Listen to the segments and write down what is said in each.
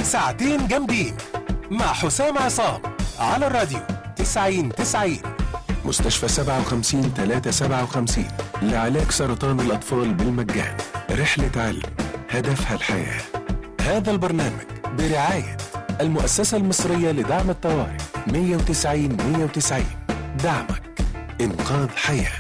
ساعتين جامدين مع حسام عصام على الراديو 90 90 مستشفى 57 357 لعلاج سرطان الأطفال بالمجان رحلة علم هدفها الحياة هذا البرنامج برعاية المؤسسة المصرية لدعم الطوارئ 190 190 دعمك إنقاذ حياه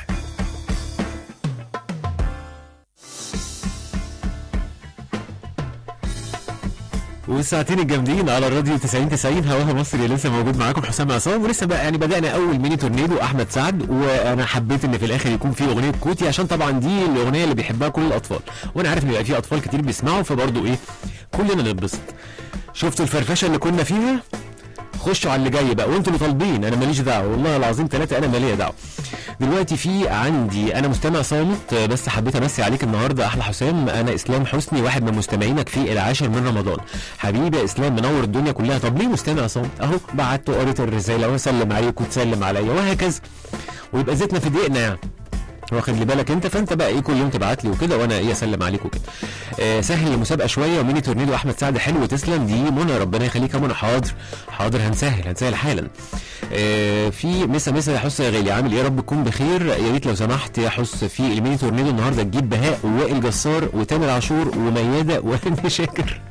والساعتين الجامدين على الراديو 90 90 هواها مصري لسه موجود معاكم حسام عصام ولسه بقى يعني بدانا اول ميني تورنيدو احمد سعد وانا حبيت ان في الاخر يكون في اغنيه كوتي عشان طبعا دي الاغنيه اللي بيحبها كل الاطفال وانا عارف ان بيبقى في اطفال كتير بيسمعوا فبرضه ايه كلنا نتبسط شفتوا الفرفشه اللي كنا فيها خشوا على اللي جاي بقى وانتوا اللي طالبين انا ماليش دعوه والله العظيم ثلاثه انا ماليه دعوه دلوقتي في عندي انا مستمع صامت بس حبيت امسي عليك النهارده احلى حسام انا اسلام حسني واحد من مستمعينك في العاشر من رمضان حبيبي يا اسلام منور الدنيا كلها طب ليه مستمع صامت اهو بعت وقريت الرساله واسلم عليك وتسلم عليا وهكذا ويبقى زيتنا في دقيقنا يعني واخد لي بالك انت فانت بقى ايه كل يوم تبعت لي وكده وانا ايه اسلم عليك وكده آه سهل المسابقه شويه وميني تورنيدو احمد سعد حلو تسلم دي منى ربنا يخليك يا منى حاضر حاضر هنسهل هنسهل حالا آه في مسا مسا يا حس يا غالي عامل ايه يا رب تكون بخير يا ريت لو سمحت يا حس في الميني تورنيدو النهارده تجيب بهاء ووائل جسار وتامر عاشور ومياده وهاني شاكر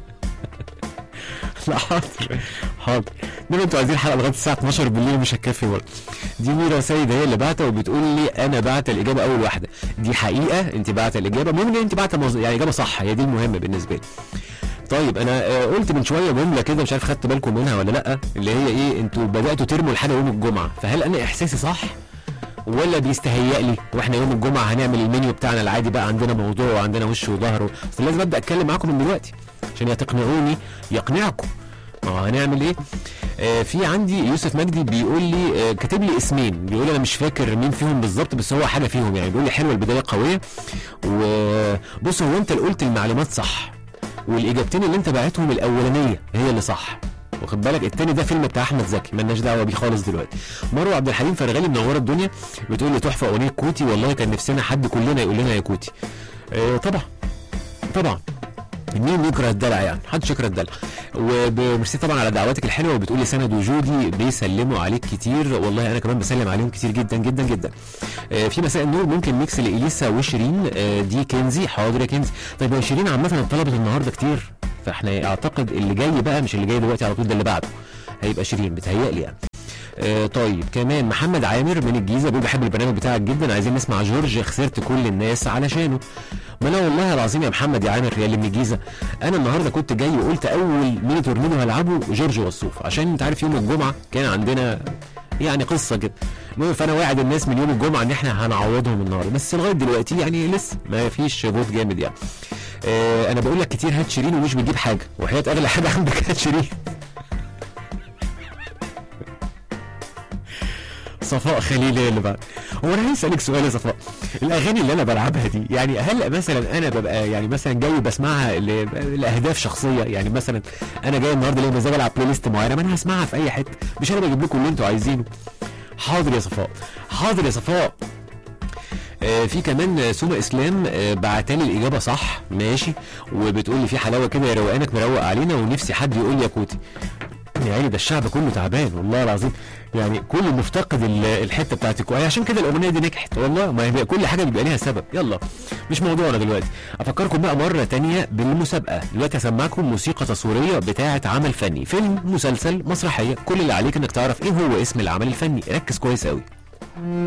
لا حاضر حاضر انما انتوا عايزين حلقه لغايه الساعه 12 بالليل مش هتكفي برضه دي ميرا سيد هي اللي بعتها وبتقول لي انا بعت الاجابه اول واحده دي حقيقه انت بعت الاجابه المهم ان انت بعت مز... يعني اجابه صح هي دي المهم بالنسبه لي طيب انا آه، قلت من شويه جمله كده مش عارف خدت بالكم منها ولا لا اللي هي ايه انتوا بداتوا ترموا الحاجه يوم الجمعه فهل انا احساسي صح ولا بيستهيأ لي واحنا يوم الجمعه هنعمل المنيو بتاعنا العادي بقى عندنا موضوع وعندنا وش وظهر بس لازم ابدا اتكلم معاكم من دلوقتي عشان يا تقنعوني يقنعكم ما هو هنعمل ايه آه في عندي يوسف مجدي بيقول لي آه كاتب لي اسمين بيقول لي انا مش فاكر مين فيهم بالظبط بس هو حاجه فيهم يعني بيقول لي حلوه البدايه قويه وبص هو انت اللي قلت المعلومات صح والاجابتين اللي انت باعتهم الاولانيه هي اللي صح واخد بالك التاني ده فيلم بتاع احمد زكي مالناش دعوه بيه خالص دلوقتي مروه عبد الحليم فرغالي منوره الدنيا بتقول لي تحفه اغنيه كوتي والله كان نفسنا حد كلنا يقول لنا يا كوتي آه طبعا طبعا مين يكره الدلع يعني محدش يكره الدلع وميرسي طبعا على دعواتك الحلوه وبتقولي سند وجودي بيسلموا عليك كتير والله انا كمان بسلم عليهم كتير جدا جدا جدا آه في مساء النور ممكن ميكس لاليسا وشيرين آه دي كنزي حاضر يا كنزي طيب يا شيرين عامه طلبت النهارده كتير فاحنا اعتقد اللي جاي بقى مش اللي جاي دلوقتي على طول ده اللي بعده هيبقى شيرين بتهيألي يعني آه طيب كمان محمد عامر من الجيزه بيقول بحب البرنامج بتاعك جدا عايزين نسمع جورج خسرت كل الناس علشانه ما انا والله العظيم يا محمد يا عامر يا اللي من الجيزه انا النهارده كنت جاي وقلت اول ميني تورنيدو هلعبه جورج وصوف عشان انت عارف يوم الجمعه كان عندنا يعني قصه كده المهم فانا واعد الناس من يوم الجمعه ان احنا هنعوضهم النهارده بس لغايه دلوقتي يعني لسه ما فيش فوت جامد يعني آه انا بقول لك كتير هات شيرين ومش بتجيب حاجه وحياه اغلى حاجه عندك هات شيرين صفاء خليل هي اللي بعد هو انا عايز اسالك سؤال يا صفاء الاغاني اللي انا بلعبها دي يعني هل مثلا انا ببقى يعني مثلا جاي بسمعها ل- لاهداف شخصيه يعني مثلا انا جاي النهارده ليه مزاج العب بلاي ليست معينه ما انا هسمعها في اي حته مش انا بجيب لكم اللي انتوا عايزينه حاضر يا صفاء حاضر يا صفاء آه، في كمان سوما اسلام آه، بعتالي الاجابه صح ماشي وبتقول لي في حلاوه كده يا روقانك مروق علينا ونفسي حد يقول لي يا كوتي يا عيني ده الشعب كله تعبان والله العظيم يعني كله مفتقد ال- الحته بتاعت الكو- عشان كده الاغنيه دي نجحت والله ما هي كل حاجه بيبقى ليها سبب يلا مش موضوعنا دلوقتي افكركم بقى مره تانية بالمسابقه دلوقتي هسمعكم موسيقى تصويريه بتاعه عمل فني فيلم مسلسل مسرحيه كل اللي عليك انك تعرف ايه هو اسم العمل الفني ركز كويس قوي